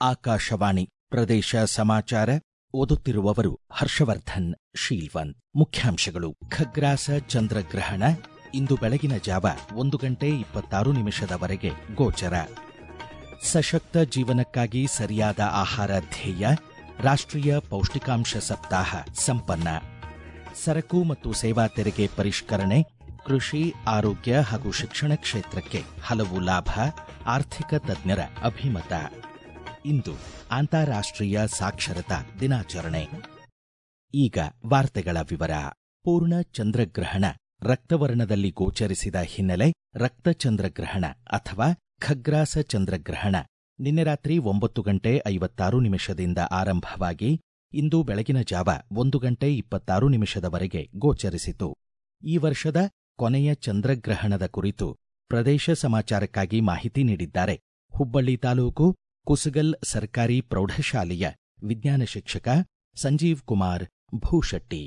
ಆಕಾಶವಾಣಿ ಪ್ರದೇಶ ಸಮಾಚಾರ ಓದುತ್ತಿರುವವರು ಹರ್ಷವರ್ಧನ್ ಶೀಲ್ವಂತ್ ಮುಖ್ಯಾಂಶಗಳು ಖಗ್ರಾಸ ಚಂದ್ರಗ್ರಹಣ ಇಂದು ಬೆಳಗಿನ ಜಾವ ಒಂದು ಗಂಟೆ ಇಪ್ಪತ್ತಾರು ನಿಮಿಷದವರೆಗೆ ಗೋಚರ ಸಶಕ್ತ ಜೀವನಕ್ಕಾಗಿ ಸರಿಯಾದ ಆಹಾರ ಧ್ಯೇಯ ರಾಷ್ಟ್ರೀಯ ಪೌಷ್ಟಿಕಾಂಶ ಸಪ್ತಾಹ ಸಂಪನ್ನ ಸರಕು ಮತ್ತು ಸೇವಾ ತೆರಿಗೆ ಪರಿಷ್ಕರಣೆ ಕೃಷಿ ಆರೋಗ್ಯ ಹಾಗೂ ಶಿಕ್ಷಣ ಕ್ಷೇತ್ರಕ್ಕೆ ಹಲವು ಲಾಭ ಆರ್ಥಿಕ ತಜ್ಞರ ಅಭಿಮತ ಇಂದು ಅಂತಾರಾಷ್ಟ್ರೀಯ ಸಾಕ್ಷರತಾ ದಿನಾಚರಣೆ ಈಗ ವಾರ್ತೆಗಳ ವಿವರ ಪೂರ್ಣ ಚಂದ್ರಗ್ರಹಣ ರಕ್ತವರ್ಣದಲ್ಲಿ ಗೋಚರಿಸಿದ ಹಿನ್ನೆಲೆ ರಕ್ತಚಂದ್ರಗ್ರಹಣ ಅಥವಾ ಖಗ್ರಾಸ ಚಂದ್ರಗ್ರಹಣ ನಿನ್ನೆ ರಾತ್ರಿ ಒಂಬತ್ತು ಗಂಟೆ ಐವತ್ತಾರು ನಿಮಿಷದಿಂದ ಆರಂಭವಾಗಿ ಇಂದು ಬೆಳಗಿನ ಜಾವ ಒಂದು ಗಂಟೆ ಇಪ್ಪತ್ತಾರು ನಿಮಿಷದವರೆಗೆ ಗೋಚರಿಸಿತು ಈ ವರ್ಷದ ಕೊನೆಯ ಚಂದ್ರಗ್ರಹಣದ ಕುರಿತು ಪ್ರದೇಶ ಸಮಾಚಾರಕ್ಕಾಗಿ ಮಾಹಿತಿ ನೀಡಿದ್ದಾರೆ ಹುಬ್ಬಳ್ಳಿ ತಾಲೂಕು ಕುಸಗಲ್ ಸರ್ಕಾರಿ ಪ್ರೌಢಶಾಲೆಯ ವಿಜ್ಞಾನ ಶಿಕ್ಷಕ ಸಂಜೀವ್ ಕುಮಾರ್ ಭೂಶೆಟ್ಟಿ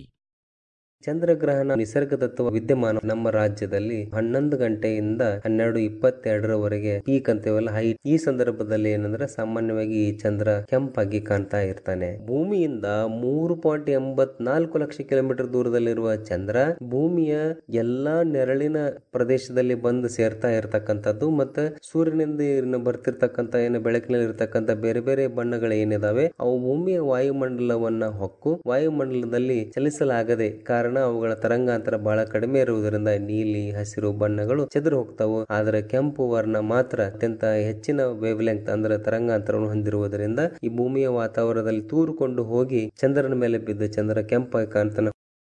ಚಂದ್ರಗ್ರಹಣ ನಿಸರ್ಗದತ್ತ ವಿದ್ಯಮಾನ ನಮ್ಮ ರಾಜ್ಯದಲ್ಲಿ ಹನ್ನೊಂದು ಗಂಟೆಯಿಂದ ಹನ್ನೆರಡು ಇಪ್ಪತ್ತೆರಡರವರೆಗೆ ಪೀಕ್ ಅಂತೇವಲ್ಲ ಹೈ ಈ ಸಂದರ್ಭದಲ್ಲಿ ಏನಂದ್ರೆ ಸಾಮಾನ್ಯವಾಗಿ ಈ ಚಂದ್ರ ಕೆಂಪಾಗಿ ಕಾಣ್ತಾ ಇರ್ತಾನೆ ಭೂಮಿಯಿಂದ ಮೂರು ಪಾಯಿಂಟ್ ಎಂಬತ್ನಾಲ್ಕು ಲಕ್ಷ ಕಿಲೋಮೀಟರ್ ದೂರದಲ್ಲಿರುವ ಚಂದ್ರ ಭೂಮಿಯ ಎಲ್ಲಾ ನೆರಳಿನ ಪ್ರದೇಶದಲ್ಲಿ ಬಂದು ಸೇರ್ತಾ ಇರತಕ್ಕಂಥದ್ದು ಮತ್ತೆ ಸೂರ್ಯನಿಂದ ಬರ್ತಿರ್ತಕ್ಕಂಥ ಏನು ಬೆಳಕಿನಲ್ಲಿ ಇರತಕ್ಕಂಥ ಬೇರೆ ಬೇರೆ ಬಣ್ಣಗಳು ಏನಿದಾವೆ ಅವು ಭೂಮಿಯ ವಾಯುಮಂಡಲವನ್ನ ಹೊಕ್ಕು ವಾಯುಮಂಡಲದಲ್ಲಿ ಚಲಿಸಲಾಗದೆ ಕಾರಣ ಅವುಗಳ ತರಂಗಾಂತರ ಬಹಳ ಕಡಿಮೆ ಇರುವುದರಿಂದ ನೀಲಿ ಹಸಿರು ಬಣ್ಣಗಳು ಚೆದರು ಹೋಗ್ತಾವು ಆದರೆ ಕೆಂಪು ವರ್ಣ ಮಾತ್ರ ಅತ್ಯಂತ ಹೆಚ್ಚಿನ ವೇವ್ ಲೆಂತ್ ಅಂದ್ರೆ ತರಂಗಾಂತರವನ್ನು ಹೊಂದಿರುವುದರಿಂದ ಈ ಭೂಮಿಯ ವಾತಾವರಣದಲ್ಲಿ ತೂರುಕೊಂಡು ಹೋಗಿ ಚಂದ್ರನ ಮೇಲೆ ಬಿದ್ದು ಚಂದ್ರ ಕೆಂಪಾಗಿ ಕಾಣ್ತಾನೆ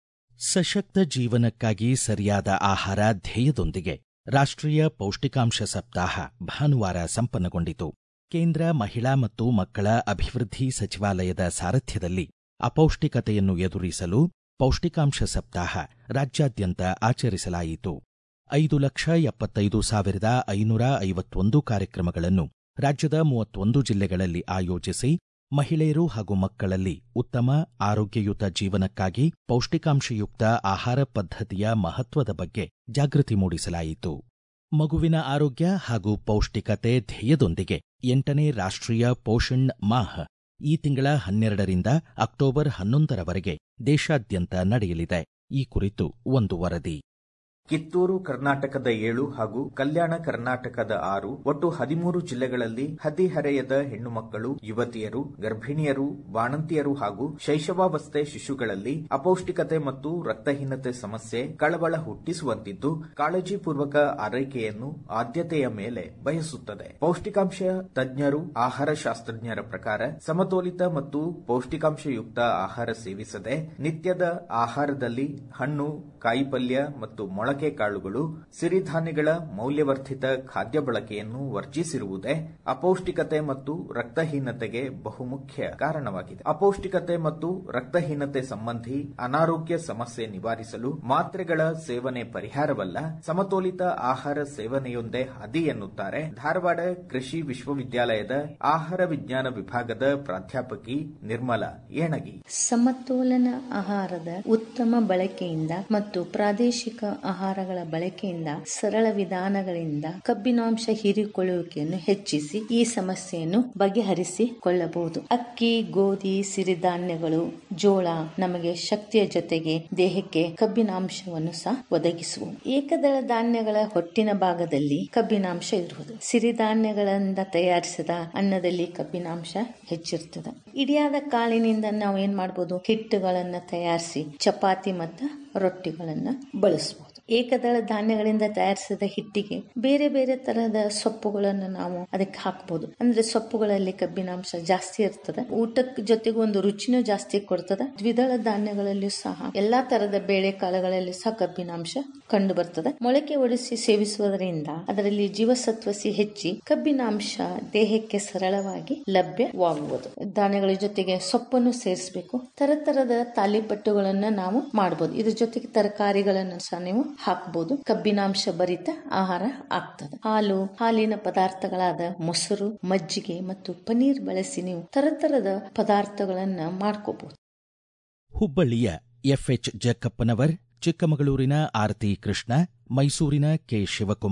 ಸಶಕ್ತ ಜೀವನಕ್ಕಾಗಿ ಸರಿಯಾದ ಆಹಾರ ಧ್ಯೇಯದೊಂದಿಗೆ ರಾಷ್ಟ್ರೀಯ ಪೌಷ್ಟಿಕಾಂಶ ಸಪ್ತಾಹ ಭಾನುವಾರ ಸಂಪನ್ನಗೊಂಡಿತು ಕೇಂದ್ರ ಮಹಿಳಾ ಮತ್ತು ಮಕ್ಕಳ ಅಭಿವೃದ್ಧಿ ಸಚಿವಾಲಯದ ಸಾರಥ್ಯದಲ್ಲಿ ಅಪೌಷ್ಟಿಕತೆಯನ್ನು ಎದುರಿಸಲು ಪೌಷ್ಟಿಕಾಂಶ ಸಪ್ತಾಹ ರಾಜ್ಯಾದ್ಯಂತ ಆಚರಿಸಲಾಯಿತು ಐದು ಲಕ್ಷ ಎಪ್ಪತ್ತೈದು ಸಾವಿರದ ಐನೂರ ಐವತ್ತೊಂದು ಕಾರ್ಯಕ್ರಮಗಳನ್ನು ರಾಜ್ಯದ ಮೂವತ್ತೊಂದು ಜಿಲ್ಲೆಗಳಲ್ಲಿ ಆಯೋಜಿಸಿ ಮಹಿಳೆಯರು ಹಾಗೂ ಮಕ್ಕಳಲ್ಲಿ ಉತ್ತಮ ಆರೋಗ್ಯಯುತ ಜೀವನಕ್ಕಾಗಿ ಪೌಷ್ಟಿಕಾಂಶಯುಕ್ತ ಆಹಾರ ಪದ್ಧತಿಯ ಮಹತ್ವದ ಬಗ್ಗೆ ಜಾಗೃತಿ ಮೂಡಿಸಲಾಯಿತು ಮಗುವಿನ ಆರೋಗ್ಯ ಹಾಗೂ ಪೌಷ್ಟಿಕತೆ ಧ್ಯೇಯದೊಂದಿಗೆ ಎಂಟನೇ ರಾಷ್ಟ್ರೀಯ ಪೋಷಣ್ ಮಾಹ್ ಈ ತಿಂಗಳ ಹನ್ನೆರಡರಿಂದ ಅಕ್ಟೋಬರ್ ಹನ್ನೊಂದರವರೆಗೆ ದೇಶಾದ್ಯಂತ ನಡೆಯಲಿದೆ ಈ ಕುರಿತು ಒಂದು ವರದಿ ಕಿತ್ತೂರು ಕರ್ನಾಟಕದ ಏಳು ಹಾಗೂ ಕಲ್ಯಾಣ ಕರ್ನಾಟಕದ ಆರು ಒಟ್ಟು ಹದಿಮೂರು ಜಿಲ್ಲೆಗಳಲ್ಲಿ ಹದಿಹರೆಯದ ಹೆಣ್ಣು ಮಕ್ಕಳು ಯುವತಿಯರು ಗರ್ಭಿಣಿಯರು ಬಾಣಂತಿಯರು ಹಾಗೂ ಶೈಶವಾವಸ್ಥೆ ಶಿಶುಗಳಲ್ಲಿ ಅಪೌಷ್ಟಿಕತೆ ಮತ್ತು ರಕ್ತಹೀನತೆ ಸಮಸ್ಯೆ ಕಳವಳ ಹುಟ್ಟಿಸುವಂತಿದ್ದು ಕಾಳಜಿಪೂರ್ವಕ ಆರೈಕೆಯನ್ನು ಆದ್ಯತೆಯ ಮೇಲೆ ಬಯಸುತ್ತದೆ ಪೌಷ್ಟಿಕಾಂಶ ತಜ್ಞರು ಆಹಾರ ಶಾಸ್ತ್ರಜ್ಞರ ಪ್ರಕಾರ ಸಮತೋಲಿತ ಮತ್ತು ಪೌಷ್ಟಿಕಾಂಶಯುಕ್ತ ಆಹಾರ ಸೇವಿಸದೆ ನಿತ್ಯದ ಆಹಾರದಲ್ಲಿ ಹಣ್ಣು ಕಾಯಿಪಲ್ಯ ಮತ್ತು ಮೊಳಕೆ ಕಾಳುಗಳು ಸಿರಿಧಾನ್ಯಗಳ ಮೌಲ್ಯವರ್ಧಿತ ಖಾದ್ಯ ಬಳಕೆಯನ್ನು ವರ್ಜಿಸಿರುವುದೇ ಅಪೌಷ್ಟಿಕತೆ ಮತ್ತು ರಕ್ತಹೀನತೆಗೆ ಬಹುಮುಖ್ಯ ಕಾರಣವಾಗಿದೆ ಅಪೌಷ್ಟಿಕತೆ ಮತ್ತು ರಕ್ತಹೀನತೆ ಸಂಬಂಧಿ ಅನಾರೋಗ್ಯ ಸಮಸ್ಯೆ ನಿವಾರಿಸಲು ಮಾತ್ರೆಗಳ ಸೇವನೆ ಪರಿಹಾರವಲ್ಲ ಸಮತೋಲಿತ ಆಹಾರ ಸೇವನೆಯೊಂದೇ ಹಾದಿ ಎನ್ನುತ್ತಾರೆ ಧಾರವಾಡ ಕೃಷಿ ವಿಶ್ವವಿದ್ಯಾಲಯದ ಆಹಾರ ವಿಜ್ಞಾನ ವಿಭಾಗದ ಪ್ರಾಧ್ಯಾಪಕಿ ನಿರ್ಮಲಾ ಏಣಗಿ ಸಮತೋಲನ ಆಹಾರದ ಉತ್ತಮ ಬಳಕೆಯಿಂದ ಮತ್ತು ಪ್ರಾದೇಶಿಕ ಆಹಾರಗಳ ಬಳಕೆಯಿಂದ ಸರಳ ವಿಧಾನಗಳಿಂದ ಕಬ್ಬಿನಾಂಶ ಹೀರಿಕೊಳ್ಳುವಿಕೆಯನ್ನು ಹೆಚ್ಚಿಸಿ ಈ ಸಮಸ್ಯೆಯನ್ನು ಬಗೆಹರಿಸಿಕೊಳ್ಳಬಹುದು ಅಕ್ಕಿ ಗೋಧಿ ಸಿರಿಧಾನ್ಯಗಳು ಜೋಳ ನಮಗೆ ಶಕ್ತಿಯ ಜೊತೆಗೆ ದೇಹಕ್ಕೆ ಕಬ್ಬಿನಾಂಶವನ್ನು ಸಹ ಒದಗಿಸುವ ಏಕದಳ ಧಾನ್ಯಗಳ ಹೊಟ್ಟಿನ ಭಾಗದಲ್ಲಿ ಕಬ್ಬಿನಾಂಶ ಇರುವುದು ಸಿರಿಧಾನ್ಯಗಳಿಂದ ತಯಾರಿಸಿದ ಅನ್ನದಲ್ಲಿ ಕಬ್ಬಿನಾಂಶ ಹೆಚ್ಚಿರ್ತದೆ ಇಡಿಯಾದ ಕಾಳಿನಿಂದ ನಾವು ಏನ್ ಮಾಡಬಹುದು ಹಿಟ್ಟುಗಳನ್ನ ತಯಾರಿಸಿ ಚಪಾತಿ ಮತ್ತು ರೊಟ್ಟಿಗಳನ್ನ ಬಳಸಬಹುದು ಏಕದಳ ಧಾನ್ಯಗಳಿಂದ ತಯಾರಿಸಿದ ಹಿಟ್ಟಿಗೆ ಬೇರೆ ಬೇರೆ ತರಹದ ಸೊಪ್ಪುಗಳನ್ನು ನಾವು ಅದಕ್ಕೆ ಹಾಕಬಹುದು ಅಂದ್ರೆ ಸೊಪ್ಪುಗಳಲ್ಲಿ ಕಬ್ಬಿನಾಂಶ ಜಾಸ್ತಿ ಇರ್ತದೆ ಊಟದ ಜೊತೆಗೆ ಒಂದು ರುಚಿನೂ ಜಾಸ್ತಿ ಕೊಡ್ತದೆ ದ್ವಿದಳ ಧಾನ್ಯಗಳಲ್ಲಿ ಸಹ ಎಲ್ಲಾ ತರದ ಬೇಳೆ ಕಾಳುಗಳಲ್ಲಿ ಸಹ ಕಬ್ಬಿನಾಂಶ ಕಂಡು ಬರ್ತದೆ ಮೊಳಕೆ ಒಡಿಸಿ ಸೇವಿಸುವುದರಿಂದ ಅದರಲ್ಲಿ ಜೀವಸತ್ವಸಿ ಹೆಚ್ಚಿ ಕಬ್ಬಿನಾಂಶ ದೇಹಕ್ಕೆ ಸರಳವಾಗಿ ಲಭ್ಯವಾಗುವುದು ಧಾನ್ಯಗಳ ಜೊತೆಗೆ ಸೊಪ್ಪನ್ನು ಸೇರಿಸಬೇಕು ತರತರದ ತಾಲಿಪಟ್ಟುಗಳನ್ನ ನಾವು ಮಾಡಬಹುದು ಇದ್ರ ಜೊತೆಗೆ ತರಕಾರಿಗಳನ್ನು ಸಹ ನೀವು ಹಾಕಬಹುದು ಕಬ್ಬಿನಾಂಶ ಭರಿತ ಆಹಾರ ಆಗ್ತದೆ ಹಾಲು ಹಾಲಿನ ಪದಾರ್ಥಗಳಾದ ಮೊಸರು ಮಜ್ಜಿಗೆ ಮತ್ತು ಪನೀರ್ ಬಳಸಿ ನೀವು ತರತರದ ಪದಾರ್ಥಗಳನ್ನ ಮಾಡ್ಕೋಬಹುದು ಹುಬ್ಬಳ್ಳಿಯ ಎಫ್ಎಚ್ ಜಕ್ಕಪ್ಪನವರ್ ಚಿಕ್ಕಮಗಳೂರಿನ ಆರತಿ ಕೃಷ್ಣ ಮೈಸೂರಿನ ಕೆ ಶಿವಕುಮಾರ್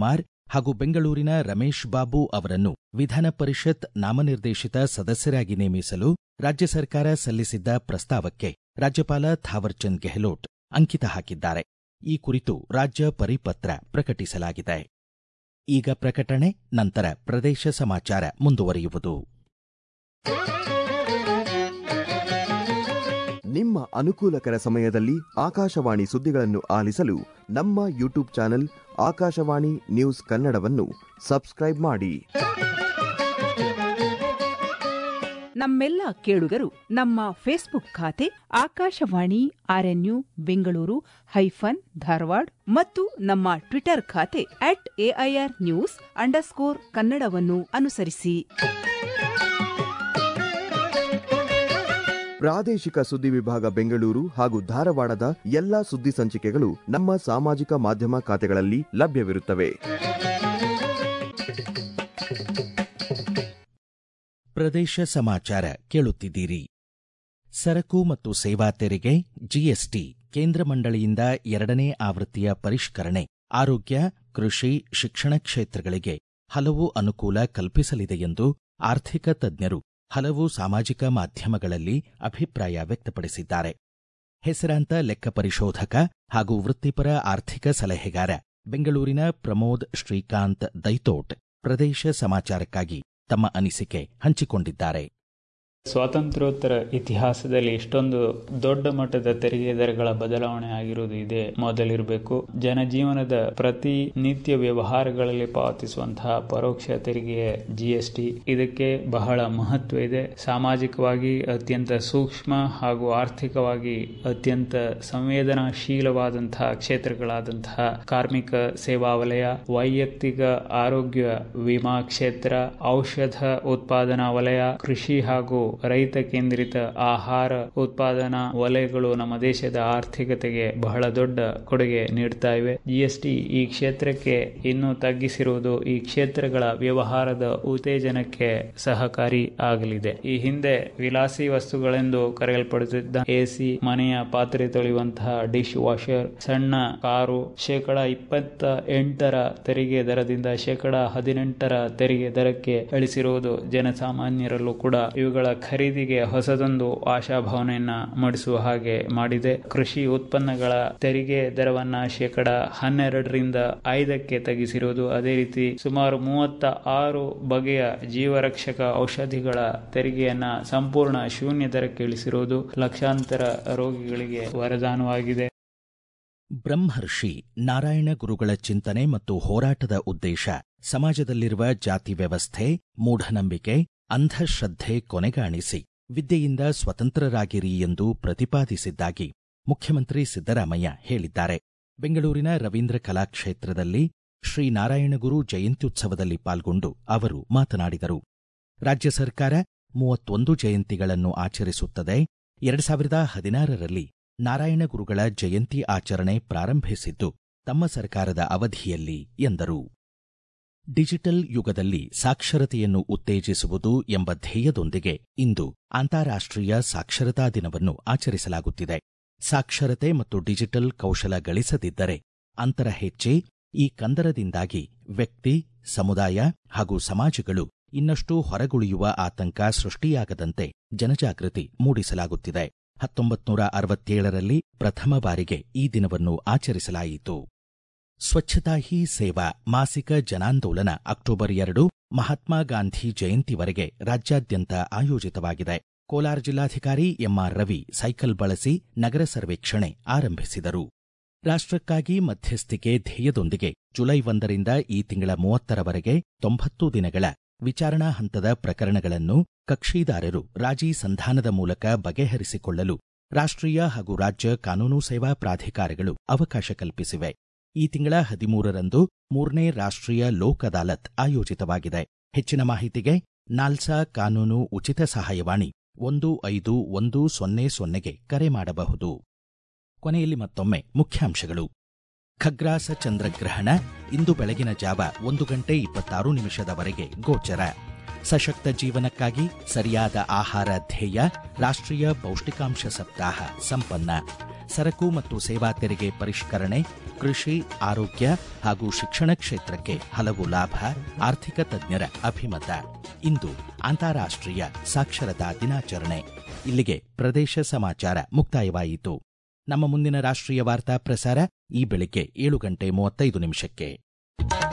ಹಾಗೂ ಬೆಂಗಳೂರಿನ ರಮೇಶ್ ಬಾಬು ಅವರನ್ನು ವಿಧಾನ ಪರಿಷತ್ ನಾಮನಿರ್ದೇಶಿತ ಸದಸ್ಯರಾಗಿ ನೇಮಿಸಲು ರಾಜ್ಯ ಸರ್ಕಾರ ಸಲ್ಲಿಸಿದ್ದ ಪ್ರಸ್ತಾವಕ್ಕೆ ರಾಜ್ಯಪಾಲ ಥಾವರ್ಚಂದ್ ಗೆಹ್ಲೋಟ್ ಅಂಕಿತ ಹಾಕಿದ್ದಾರೆ ಈ ಕುರಿತು ರಾಜ್ಯ ಪರಿಪತ್ರ ಪ್ರಕಟಿಸಲಾಗಿದೆ ಈಗ ಪ್ರಕಟಣೆ ನಂತರ ಪ್ರದೇಶ ಸಮಾಚಾರ ಮುಂದುವರಿಯುವುದು ನಿಮ್ಮ ಅನುಕೂಲಕರ ಸಮಯದಲ್ಲಿ ಆಕಾಶವಾಣಿ ಸುದ್ದಿಗಳನ್ನು ಆಲಿಸಲು ನಮ್ಮ ಯೂಟ್ಯೂಬ್ ಚಾನೆಲ್ ಆಕಾಶವಾಣಿ ನ್ಯೂಸ್ ಕನ್ನಡವನ್ನು ಸಬ್ಸ್ಕ್ರೈಬ್ ಮಾಡಿ ನಮ್ಮೆಲ್ಲ ಕೇಳುಗರು ನಮ್ಮ ಫೇಸ್ಬುಕ್ ಖಾತೆ ಆಕಾಶವಾಣಿ ಆರ್ಎನ್ಯು ಬೆಂಗಳೂರು ಹೈಫನ್ ಧಾರವಾಡ ಮತ್ತು ನಮ್ಮ ಟ್ವಿಟರ್ ಖಾತೆ ಅಟ್ ಎಐಆರ್ ನ್ಯೂಸ್ ಅಂಡರ್ಸ್ಕೋರ್ ಕನ್ನಡವನ್ನು ಅನುಸರಿಸಿ ಪ್ರಾದೇಶಿಕ ಸುದ್ದಿ ವಿಭಾಗ ಬೆಂಗಳೂರು ಹಾಗೂ ಧಾರವಾಡದ ಎಲ್ಲಾ ಸುದ್ದಿ ಸಂಚಿಕೆಗಳು ನಮ್ಮ ಸಾಮಾಜಿಕ ಮಾಧ್ಯಮ ಖಾತೆಗಳಲ್ಲಿ ಲಭ್ಯವಿರುತ್ತವೆ ಪ್ರದೇಶ ಸಮಾಚಾರ ಕೇಳುತ್ತಿದ್ದೀರಿ ಸರಕು ಮತ್ತು ಸೇವಾ ತೆರಿಗೆ ಜಿಎಸ್ಟಿ ಕೇಂದ್ರ ಮಂಡಳಿಯಿಂದ ಎರಡನೇ ಆವೃತ್ತಿಯ ಪರಿಷ್ಕರಣೆ ಆರೋಗ್ಯ ಕೃಷಿ ಶಿಕ್ಷಣ ಕ್ಷೇತ್ರಗಳಿಗೆ ಹಲವು ಅನುಕೂಲ ಕಲ್ಪಿಸಲಿದೆ ಎಂದು ಆರ್ಥಿಕ ತಜ್ಞರು ಹಲವು ಸಾಮಾಜಿಕ ಮಾಧ್ಯಮಗಳಲ್ಲಿ ಅಭಿಪ್ರಾಯ ವ್ಯಕ್ತಪಡಿಸಿದ್ದಾರೆ ಹೆಸರಾಂತ ಲೆಕ್ಕ ಪರಿಶೋಧಕ ಹಾಗೂ ವೃತ್ತಿಪರ ಆರ್ಥಿಕ ಸಲಹೆಗಾರ ಬೆಂಗಳೂರಿನ ಪ್ರಮೋದ್ ಶ್ರೀಕಾಂತ್ ದೈತೋಟ್ ಪ್ರದೇಶ ಸಮಾಚಾರಕ್ಕಾಗಿ ತಮ್ಮ ಅನಿಸಿಕೆ ಹಂಚಿಕೊಂಡಿದ್ದಾರೆ ಸ್ವಾತಂತ್ರ್ಯೋತ್ತರ ಇತಿಹಾಸದಲ್ಲಿ ಇಷ್ಟೊಂದು ದೊಡ್ಡ ಮಟ್ಟದ ತೆರಿಗೆ ದರಗಳ ಬದಲಾವಣೆ ಆಗಿರುವುದು ಇದೆ ಮೊದಲಿರಬೇಕು ಜನಜೀವನದ ಪ್ರತಿ ನಿತ್ಯ ವ್ಯವಹಾರಗಳಲ್ಲಿ ಪಾವತಿಸುವಂತಹ ಪರೋಕ್ಷ ತೆರಿಗೆ ಜಿಎಸ್ಟಿ ಇದಕ್ಕೆ ಬಹಳ ಮಹತ್ವ ಇದೆ ಸಾಮಾಜಿಕವಾಗಿ ಅತ್ಯಂತ ಸೂಕ್ಷ್ಮ ಹಾಗೂ ಆರ್ಥಿಕವಾಗಿ ಅತ್ಯಂತ ಸಂವೇದನಾಶೀಲವಾದಂತಹ ಕ್ಷೇತ್ರಗಳಾದಂತಹ ಕಾರ್ಮಿಕ ಸೇವಾ ವಲಯ ವೈಯಕ್ತಿಕ ಆರೋಗ್ಯ ವಿಮಾ ಕ್ಷೇತ್ರ ಔಷಧ ಉತ್ಪಾದನಾ ವಲಯ ಕೃಷಿ ಹಾಗೂ ರೈತ ಕೇಂದ್ರಿತ ಆಹಾರ ಉತ್ಪಾದನಾ ವಲಯಗಳು ನಮ್ಮ ದೇಶದ ಆರ್ಥಿಕತೆಗೆ ಬಹಳ ದೊಡ್ಡ ಕೊಡುಗೆ ನೀಡ್ತಾ ಇವೆ ಜಿಎಸ್ಟಿ ಈ ಕ್ಷೇತ್ರಕ್ಕೆ ಇನ್ನೂ ತಗ್ಗಿಸಿರುವುದು ಈ ಕ್ಷೇತ್ರಗಳ ವ್ಯವಹಾರದ ಉತ್ತೇಜನಕ್ಕೆ ಸಹಕಾರಿ ಆಗಲಿದೆ ಈ ಹಿಂದೆ ವಿಲಾಸಿ ವಸ್ತುಗಳೆಂದು ಕರೆಯಲ್ಪಡುತ್ತಿದ್ದ ಎಸಿ ಮನೆಯ ಪಾತ್ರೆ ತೊಳೆಯುವಂತಹ ಡಿಶ್ ವಾಷರ್ ಸಣ್ಣ ಕಾರು ಶೇಕಡ ಇಪ್ಪತ್ತ ಎಂಟರ ತೆರಿಗೆ ದರದಿಂದ ಶೇಕಡ ಹದಿನೆಂಟರ ತೆರಿಗೆ ದರಕ್ಕೆ ಇಳಿಸಿರುವುದು ಜನಸಾಮಾನ್ಯರಲ್ಲೂ ಕೂಡ ಇವುಗಳ ಖರೀದಿಗೆ ಹೊಸದೊಂದು ಆಶಾಭಾವನೆಯನ್ನ ಮೂಡಿಸುವ ಹಾಗೆ ಮಾಡಿದೆ ಕೃಷಿ ಉತ್ಪನ್ನಗಳ ತೆರಿಗೆ ದರವನ್ನ ಶೇಕಡ ಹನ್ನೆರಡರಿಂದ ಐದಕ್ಕೆ ತಗ್ಗಿಸಿರುವುದು ಅದೇ ರೀತಿ ಸುಮಾರು ಮೂವತ್ತ ಆರು ಬಗೆಯ ಜೀವರಕ್ಷಕ ಔಷಧಿಗಳ ತೆರಿಗೆಯನ್ನ ಸಂಪೂರ್ಣ ಶೂನ್ಯ ದರಕ್ಕೆ ಇಳಿಸಿರುವುದು ಲಕ್ಷಾಂತರ ರೋಗಿಗಳಿಗೆ ವರದಾನವಾಗಿದೆ ಬ್ರಹ್ಮರ್ಷಿ ನಾರಾಯಣ ಗುರುಗಳ ಚಿಂತನೆ ಮತ್ತು ಹೋರಾಟದ ಉದ್ದೇಶ ಸಮಾಜದಲ್ಲಿರುವ ಜಾತಿ ವ್ಯವಸ್ಥೆ ಮೂಢನಂಬಿಕೆ ಅಂಧಶ್ರದ್ಧೆ ಕೊನೆಗಾಣಿಸಿ ವಿದ್ಯೆಯಿಂದ ಸ್ವತಂತ್ರರಾಗಿರಿ ಎಂದು ಪ್ರತಿಪಾದಿಸಿದ್ದಾಗಿ ಮುಖ್ಯಮಂತ್ರಿ ಸಿದ್ದರಾಮಯ್ಯ ಹೇಳಿದ್ದಾರೆ ಬೆಂಗಳೂರಿನ ರವೀಂದ್ರ ಕಲಾಕ್ಷೇತ್ರದಲ್ಲಿ ಶ್ರೀ ನಾರಾಯಣಗುರು ಜಯಂತ್ಯುತ್ಸವದಲ್ಲಿ ಪಾಲ್ಗೊಂಡು ಅವರು ಮಾತನಾಡಿದರು ರಾಜ್ಯ ಸರ್ಕಾರ ಮೂವತ್ತೊಂದು ಜಯಂತಿಗಳನ್ನು ಆಚರಿಸುತ್ತದೆ ಎರಡು ಸಾವಿರದ ಹದಿನಾರರಲ್ಲಿ ನಾರಾಯಣ ಗುರುಗಳ ಜಯಂತಿ ಆಚರಣೆ ಪ್ರಾರಂಭಿಸಿದ್ದು ತಮ್ಮ ಸರ್ಕಾರದ ಅವಧಿಯಲ್ಲಿ ಎಂದರು ಡಿಜಿಟಲ್ ಯುಗದಲ್ಲಿ ಸಾಕ್ಷರತೆಯನ್ನು ಉತ್ತೇಜಿಸುವುದು ಎಂಬ ಧ್ಯೇಯದೊಂದಿಗೆ ಇಂದು ಅಂತಾರಾಷ್ಟ್ರೀಯ ಸಾಕ್ಷರತಾ ದಿನವನ್ನು ಆಚರಿಸಲಾಗುತ್ತಿದೆ ಸಾಕ್ಷರತೆ ಮತ್ತು ಡಿಜಿಟಲ್ ಕೌಶಲ ಗಳಿಸದಿದ್ದರೆ ಅಂತರ ಹೆಚ್ಚಿ ಈ ಕಂದರದಿಂದಾಗಿ ವ್ಯಕ್ತಿ ಸಮುದಾಯ ಹಾಗೂ ಸಮಾಜಗಳು ಇನ್ನಷ್ಟು ಹೊರಗುಳಿಯುವ ಆತಂಕ ಸೃಷ್ಟಿಯಾಗದಂತೆ ಜನಜಾಗೃತಿ ಮೂಡಿಸಲಾಗುತ್ತಿದೆ ಹತ್ತೊಂಬತ್ತು ನೂರ ಅರವತ್ತೇಳರಲ್ಲಿ ಪ್ರಥಮ ಬಾರಿಗೆ ಈ ದಿನವನ್ನು ಆಚರಿಸಲಾಯಿತು ಸ್ವಚ್ಛತಾ ಹಿ ಸೇವಾ ಮಾಸಿಕ ಜನಾಂದೋಲನ ಅಕ್ಟೋಬರ್ ಎರಡು ಮಹಾತ್ಮ ಗಾಂಧಿ ಜಯಂತಿವರೆಗೆ ರಾಜ್ಯಾದ್ಯಂತ ಆಯೋಜಿತವಾಗಿದೆ ಕೋಲಾರ ಜಿಲ್ಲಾಧಿಕಾರಿ ಎಂಆರ್ ರವಿ ಸೈಕಲ್ ಬಳಸಿ ನಗರ ಸರ್ವೇಕ್ಷಣೆ ಆರಂಭಿಸಿದರು ರಾಷ್ಟ್ರಕ್ಕಾಗಿ ಮಧ್ಯಸ್ಥಿಕೆ ಧ್ಯೇಯದೊಂದಿಗೆ ಜುಲೈ ಒಂದರಿಂದ ಈ ತಿಂಗಳ ಮೂವತ್ತರವರೆಗೆ ತೊಂಬತ್ತು ದಿನಗಳ ವಿಚಾರಣಾ ಹಂತದ ಪ್ರಕರಣಗಳನ್ನು ಕಕ್ಷಿದಾರರು ರಾಜಿ ಸಂಧಾನದ ಮೂಲಕ ಬಗೆಹರಿಸಿಕೊಳ್ಳಲು ರಾಷ್ಟ್ರೀಯ ಹಾಗೂ ರಾಜ್ಯ ಕಾನೂನು ಸೇವಾ ಪ್ರಾಧಿಕಾರಗಳು ಅವಕಾಶ ಕಲ್ಪಿಸಿವೆ ಈ ತಿಂಗಳ ಹದಿಮೂರರಂದು ಮೂರನೇ ರಾಷ್ಟ್ರೀಯ ಲೋಕ್ ಅದಾಲತ್ ಆಯೋಜಿತವಾಗಿದೆ ಹೆಚ್ಚಿನ ಮಾಹಿತಿಗೆ ನಾಲ್ಸಾ ಕಾನೂನು ಉಚಿತ ಸಹಾಯವಾಣಿ ಒಂದು ಐದು ಒಂದು ಸೊನ್ನೆ ಸೊನ್ನೆಗೆ ಕರೆ ಮಾಡಬಹುದು ಕೊನೆಯಲ್ಲಿ ಮತ್ತೊಮ್ಮೆ ಮುಖ್ಯಾಂಶಗಳು ಖಗ್ರಾಸ ಚಂದ್ರಗ್ರಹಣ ಇಂದು ಬೆಳಗಿನ ಜಾವ ಒಂದು ಗಂಟೆ ಇಪ್ಪತ್ತಾರು ನಿಮಿಷದವರೆಗೆ ಗೋಚರ ಸಶಕ್ತ ಜೀವನಕ್ಕಾಗಿ ಸರಿಯಾದ ಆಹಾರ ಧ್ಯೇಯ ರಾಷ್ಟ್ರೀಯ ಪೌಷ್ಟಿಕಾಂಶ ಸಪ್ತಾಹ ಸಂಪನ್ನ ಸರಕು ಮತ್ತು ಸೇವಾ ತೆರಿಗೆ ಪರಿಷ್ಕರಣೆ ಕೃಷಿ ಆರೋಗ್ಯ ಹಾಗೂ ಶಿಕ್ಷಣ ಕ್ಷೇತ್ರಕ್ಕೆ ಹಲವು ಲಾಭ ಆರ್ಥಿಕ ತಜ್ಞರ ಅಭಿಮತ ಇಂದು ಅಂತಾರಾಷ್ಟ್ರೀಯ ಸಾಕ್ಷರತಾ ದಿನಾಚರಣೆ ಇಲ್ಲಿಗೆ ಪ್ರದೇಶ ಸಮಾಚಾರ ಮುಕ್ತಾಯವಾಯಿತು ನಮ್ಮ ಮುಂದಿನ ರಾಷ್ಟ್ರೀಯ ವಾರ್ತಾ ಪ್ರಸಾರ ಈ ಬೆಳಿಗ್ಗೆ ಏಳು ಗಂಟೆ ಮೂವತ್ತೈದು ನಿಮಿಷಕ್ಕೆ